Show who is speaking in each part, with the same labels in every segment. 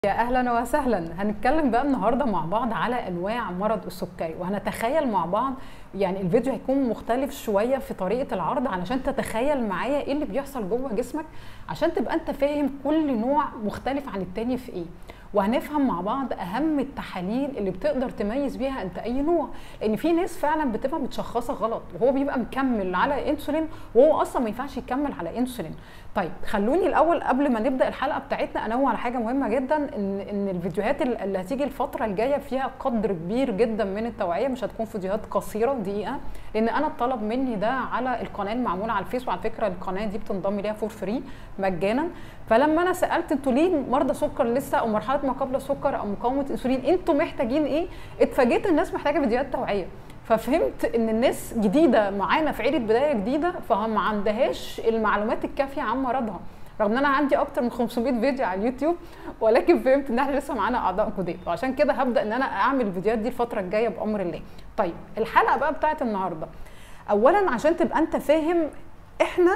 Speaker 1: يا اهلا وسهلا هنتكلم بقى النهارده مع بعض على انواع مرض السكري وهنتخيل مع بعض يعني الفيديو هيكون مختلف شويه في طريقه العرض علشان تتخيل معايا ايه اللي بيحصل جوه جسمك عشان تبقى انت فاهم كل نوع مختلف عن التاني في ايه وهنفهم مع بعض اهم التحاليل اللي بتقدر تميز بيها انت اي نوع لان في ناس فعلا بتبقى متشخصه غلط وهو بيبقى مكمل على انسولين وهو اصلا ما ينفعش يكمل على انسولين طيب خلوني الاول قبل ما نبدا الحلقه بتاعتنا انوه على حاجه مهمه جدا ان ان الفيديوهات اللي هتيجي الفتره الجايه فيها قدر كبير جدا من التوعيه مش هتكون فيديوهات قصيره دقيقه لان انا الطلب مني ده على القناه المعموله على الفيس وعلى فكره القناه دي بتنضم ليها فور فري مجانا فلما انا سالت انتوا ليه مرضى سكر لسه او مرحله ما قبل السكر او مقاومه انسولين انتوا محتاجين ايه اتفاجئت الناس محتاجه فيديوهات توعيه ففهمت ان الناس جديده معانا في عيله بدايه جديده فما عندهاش المعلومات الكافيه عن مرضها رغم ان انا عندي اكتر من 500 فيديو على اليوتيوب ولكن فهمت ان احنا لسه معانا اعضاء جداد وعشان كده هبدا ان انا اعمل الفيديوهات دي الفتره الجايه بامر الله طيب الحلقه بقى بتاعت النهارده اولا عشان تبقى انت فاهم احنا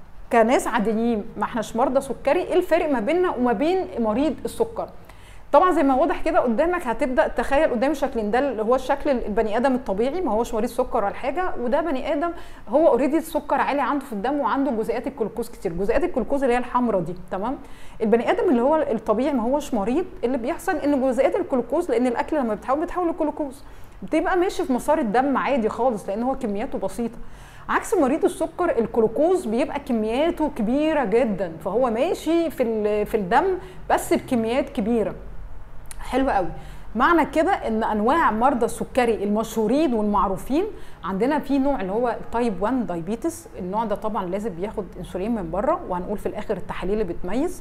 Speaker 1: كناس عاديين ما احناش مرضى سكري ايه الفرق ما بيننا وما بين مريض السكر طبعا زي ما واضح كده قدامك هتبدا تخيل قدام شكلين ده اللي هو الشكل البني ادم الطبيعي ما هوش مريض سكر ولا حاجه وده بني ادم هو اوريدي السكر عالي عنده في الدم وعنده جزيئات الجلوكوز كتير جزيئات الجلوكوز اللي هي الحمراء دي تمام البني ادم اللي هو الطبيعي ما هوش مريض اللي بيحصل ان جزيئات الجلوكوز لان الاكل لما بتحول بتحول لجلوكوز بتبقى ماشي في مسار الدم عادي خالص لان هو كمياته بسيطه عكس مريض السكر الجلوكوز بيبقى كمياته كبيره جدا فهو ماشي في في الدم بس بكميات كبيره حلو قوي معنى كده ان انواع مرضى السكري المشهورين والمعروفين عندنا في نوع اللي هو تايب 1 دايبيتس النوع ده طبعا لازم بياخد انسولين من بره وهنقول في الاخر التحاليل اللي بتميز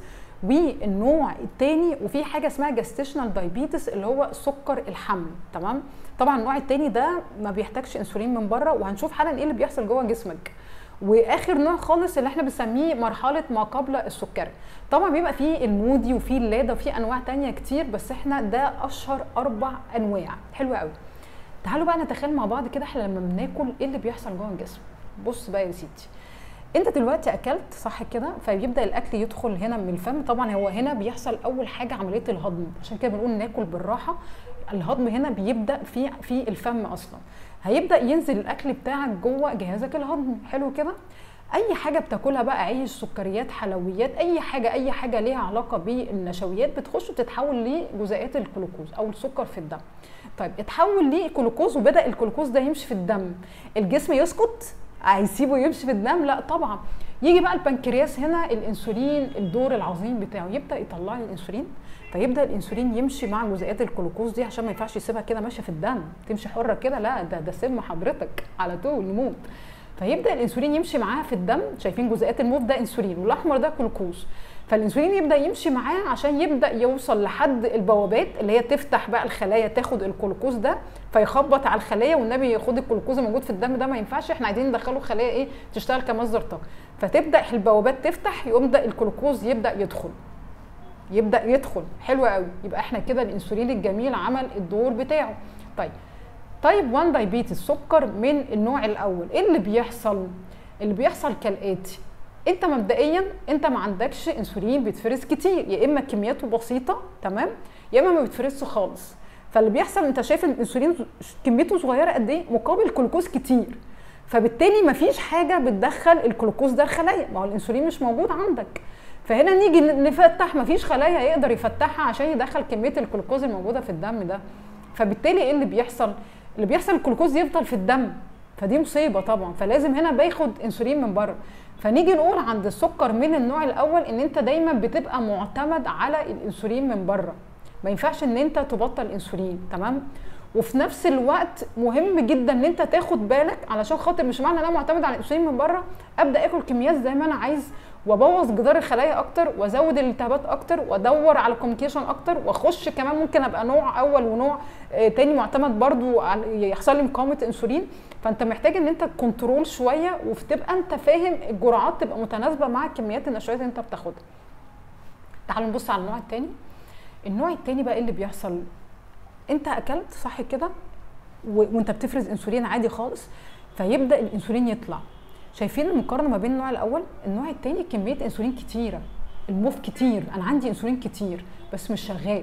Speaker 1: والنوع الثاني وفي حاجه اسمها جاستيشنال دايبيتس اللي هو سكر الحمل تمام طبعا النوع الثاني ده ما بيحتاجش انسولين من بره وهنشوف حالا ايه اللي بيحصل جوه جسمك واخر نوع خالص اللي احنا بنسميه مرحله ما قبل السكري طبعا بيبقى فيه المودي وفيه اللاده وفيه انواع تانية كتير بس احنا ده اشهر اربع انواع حلو قوي تعالوا بقى نتخيل مع بعض كده احنا لما بناكل ايه اللي بيحصل جوه الجسم بص بقى يا سيدي انت دلوقتي اكلت صح كده فبيبدا الاكل يدخل هنا من الفم طبعا هو هنا بيحصل اول حاجه عمليه الهضم عشان كده بنقول ناكل بالراحه الهضم هنا بيبدا في في الفم اصلا هيبدا ينزل الاكل بتاعك جوه جهازك الهضمي حلو كده اي حاجه بتاكلها بقى عيش سكريات حلويات اي حاجه اي حاجه ليها علاقه بالنشويات بتخش وتتحول لجزيئات الجلوكوز او السكر في الدم طيب اتحول لجلوكوز وبدا الجلوكوز ده يمشي في الدم الجسم يسكت هيسيبه يمشي في الدم لا طبعا يجي بقى البنكرياس هنا الانسولين الدور العظيم بتاعه يبدا يطلع لي الانسولين فيبدا الانسولين يمشي مع جزيئات الجلوكوز دي عشان ما ينفعش يسيبها كده ماشيه في الدم تمشي حره كده لا ده ده سم حضرتك على طول نموت فيبدا الانسولين يمشي معاها في الدم شايفين جزيئات الموف ده انسولين والاحمر ده جلوكوز فالانسولين يبدا يمشي معاه عشان يبدا يوصل لحد البوابات اللي هي تفتح بقى الخلايا تاخد الجلوكوز ده فيخبط على الخلايا والنبي ياخد الجلوكوز الموجود في الدم ده ما ينفعش احنا عايزين ندخله خلايا ايه تشتغل كمصدر طاقه فتبدا البوابات تفتح يبدا الجلوكوز يبدا يدخل يبدا يدخل حلو قوي يبقى احنا كده الانسولين الجميل عمل الدور بتاعه طيب تايب 1 دايبيتس سكر من النوع الاول ايه اللي بيحصل اللي بيحصل كالاتي انت مبدئيا انت ما عندكش انسولين بيتفرز كتير يا اما كمياته بسيطه تمام يا اما ما بيتفرزش خالص فاللي بيحصل انت شايف ان الانسولين كميته صغيره قد ايه مقابل جلوكوز كتير فبالتالي ما فيش حاجه بتدخل الجلوكوز ده الخلايا ما هو الانسولين مش موجود عندك فهنا نيجي نفتح مفيش خلايا يقدر يفتحها عشان يدخل كميه الجلوكوز الموجوده في الدم ده فبالتالي ايه اللي بيحصل اللي بيحصل الجلوكوز يفضل في الدم فدي مصيبه طبعا فلازم هنا باخد انسولين من بره فنيجي نقول عند السكر من النوع الاول ان انت دايما بتبقى معتمد على الانسولين من بره ما ينفعش ان انت تبطل انسولين تمام وفي نفس الوقت مهم جدا ان انت تاخد بالك علشان خاطر مش معنى ان انا معتمد على الانسولين من بره ابدا اكل كميات زي ما انا عايز وابوظ جدار الخلايا اكتر وازود الالتهابات اكتر وادور على كوميونيكيشن اكتر واخش كمان ممكن ابقى نوع اول ونوع تاني معتمد برضو يحصل لي مقاومه انسولين فانت محتاج ان انت كنترول شويه وتبقى انت فاهم الجرعات تبقى متناسبه مع كميات النشويات اللي انت بتاخدها تعالوا نبص على النوع التاني النوع التاني بقى ايه اللي بيحصل انت اكلت صح كده وانت بتفرز انسولين عادي خالص فيبدا الانسولين يطلع شايفين المقارنه ما بين النوع الاول النوع الثاني كميه انسولين كتيره الموف كتير انا عندي انسولين كتير بس مش شغال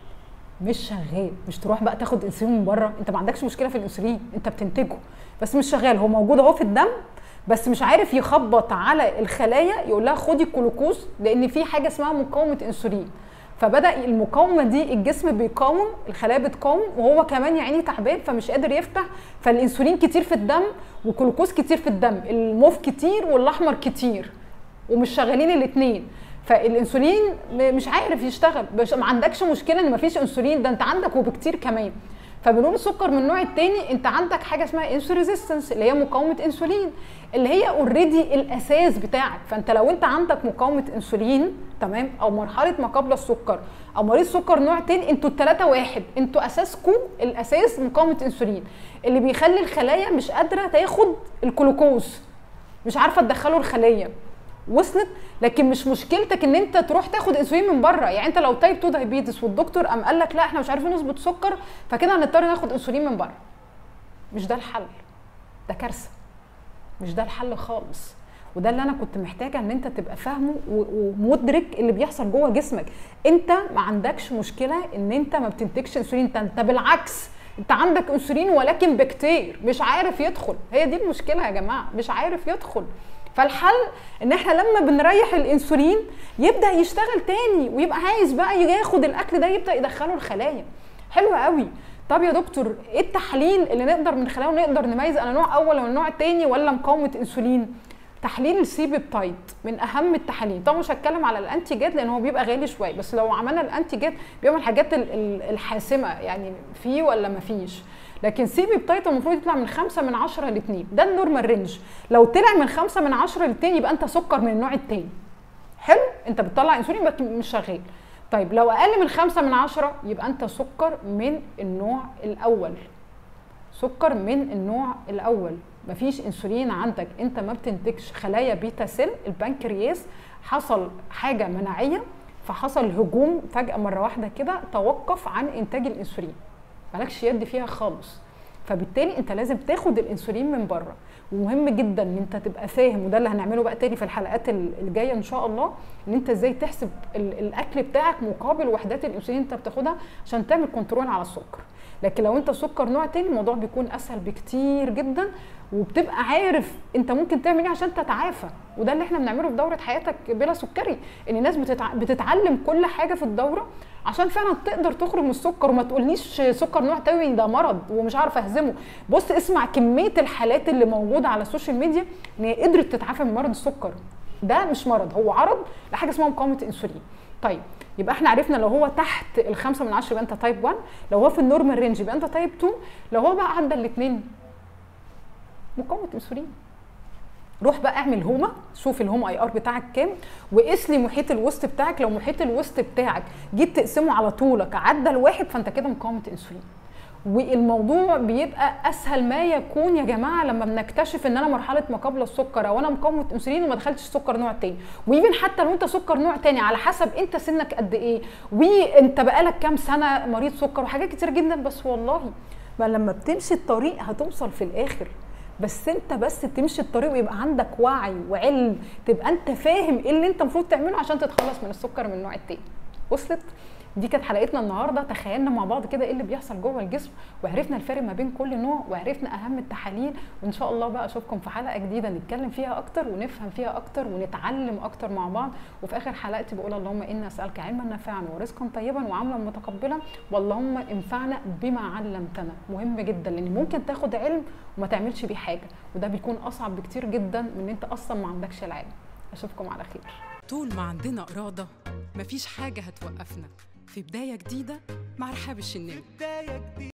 Speaker 1: مش شغال مش تروح بقى تاخد انسولين من بره انت ما عندكش مشكله في الانسولين انت بتنتجه بس مش شغال هو موجود اهو في الدم بس مش عارف يخبط على الخلايا يقول لها خدي الجلوكوز لان في حاجه اسمها مقاومه انسولين فبدا المقاومه دي الجسم بيقاوم الخلايا بتقاوم وهو كمان يا عيني تعبان فمش قادر يفتح فالانسولين كتير في الدم والجلوكوز كتير في الدم الموف كتير والاحمر كتير ومش شغالين الاثنين فالانسولين م- مش عارف يشتغل مش ما عندكش مشكله ان مفيش انسولين ده انت عندك وبكتير كمان فبنقول السكر من النوع الثاني انت عندك حاجه اسمها انسولين ريزيستنس اللي هي مقاومه انسولين اللي هي اوريدي الاساس بتاعك فانت لو انت عندك مقاومه انسولين تمام او مرحله ما قبل السكر او مريض سكر نوع تاني انتوا الثلاثه واحد انتوا اساسكم الاساس مقاومه انسولين اللي بيخلي الخلايا مش قادره تاخد الجلوكوز مش عارفه تدخله الخليه وصلت لكن مش مشكلتك ان انت تروح تاخد انسولين من بره يعني انت لو تايب 2 دايبيتس والدكتور قام قال لك لا احنا مش عارفين نظبط سكر فكده هنضطر ناخد انسولين من بره مش ده الحل ده كارثه مش ده الحل خالص وده اللي انا كنت محتاجه ان انت تبقى فاهمه و- ومدرك اللي بيحصل جوه جسمك انت ما عندكش مشكله ان انت ما بتنتجش انسولين انت, انت بالعكس انت عندك انسولين ولكن بكتير مش عارف يدخل هي دي المشكله يا جماعه مش عارف يدخل فالحل ان احنا لما بنريح الانسولين يبدا يشتغل تاني ويبقى عايز بقى ياخد الاكل ده يبدا يدخله الخلايا حلو قوي طب يا دكتور ايه التحليل اللي نقدر من خلاله نقدر نميز انا نوع اول ولا نوع تاني ولا مقاومه انسولين تحليل السي بيبتايد من اهم التحاليل طبعا مش هتكلم على الانتي جيت لان هو بيبقى غالي شويه بس لو عملنا الانتي جيت بيبقى من الحاجات ال- ال- الحاسمه يعني فيه ولا ما فيش لكن سي بيبتايد المفروض يطلع من 5 من 10 ل 2 ده النورمال رينج لو طلع من 5 من 10 ل 2 يبقى انت سكر من النوع التاني حلو انت بتطلع انسولين بس مش شغال طيب لو اقل من 5 من 10 يبقى انت سكر من النوع الاول سكر من النوع الاول مفيش انسولين عندك انت ما بتنتجش خلايا بيتا سيل البنكرياس حصل حاجه مناعيه فحصل هجوم فجاه مره واحده كده توقف عن انتاج الانسولين مالكش يد فيها خالص فبالتالي انت لازم تاخد الانسولين من بره ومهم جدا ان انت تبقى فاهم وده اللي هنعمله بقى تاني في الحلقات ال- الجايه ان شاء الله ان انت ازاي تحسب ال- الاكل بتاعك مقابل وحدات الانسولين انت بتاخدها عشان تعمل كنترول على السكر لكن لو انت سكر نوع تاني الموضوع بيكون اسهل بكتير جدا وبتبقى عارف انت ممكن تعمل ايه عشان تتعافى وده اللي احنا بنعمله في دوره حياتك بلا سكري ان الناس بتتع... بتتعلم كل حاجه في الدوره عشان فعلا تقدر تخرج من السكر وما تقوليش سكر نوع تاني ده مرض ومش عارفه اهزمه بص اسمع كميه الحالات اللي موجوده على السوشيال ميديا ان هي قدرت تتعافى من مرض السكر ده مش مرض هو عرض لحاجه اسمها مقاومه انسولين طيب يبقى احنا عرفنا لو هو تحت الخمسة من عشرة يبقى انت تايب 1 لو هو في النورمال رينج يبقى انت تايب 2 لو هو بقى عدى الاثنين مقاومه انسولين روح بقى اعمل هوما شوف الهوم اي ار بتاعك كام وقيس لي محيط الوسط بتاعك لو محيط الوسط بتاعك جيت تقسمه على طولك عدى الواحد فانت كده مقاومه انسولين والموضوع بيبقى اسهل ما يكون يا جماعه لما بنكتشف ان انا مرحله ما قبل السكر او انا مقاومه انسولين وما دخلتش سكر نوع تاني ويمكن حتى لو انت سكر نوع تاني على حسب انت سنك قد ايه وانت بقالك كام سنه مريض سكر وحاجات كتير جدا بس والله ما لما بتمشي الطريق هتوصل في الاخر بس انت بس تمشي الطريق ويبقى عندك وعي وعلم تبقى انت فاهم ايه اللي انت المفروض تعمله عشان تتخلص من السكر من النوع التاني وصلت دي كانت حلقتنا النهارده تخيلنا مع بعض كده ايه اللي بيحصل جوه الجسم وعرفنا الفرق ما بين كل نوع وعرفنا اهم التحاليل وان شاء الله بقى اشوفكم في حلقه جديده نتكلم فيها اكتر ونفهم فيها اكتر ونتعلم اكتر مع بعض وفي اخر حلقتي بقول اللهم اني اسالك علما نافعا ورزقا طيبا وعملا متقبلا واللهم انفعنا بما علمتنا مهم جدا لان ممكن تاخد علم وما تعملش بيه حاجه وده بيكون اصعب بكتير جدا من ان انت اصلا ما عندكش العلم اشوفكم على خير
Speaker 2: طول ما عندنا إرادة مفيش حاجة هتوقفنا في بداية جديدة مع رحاب الشناوي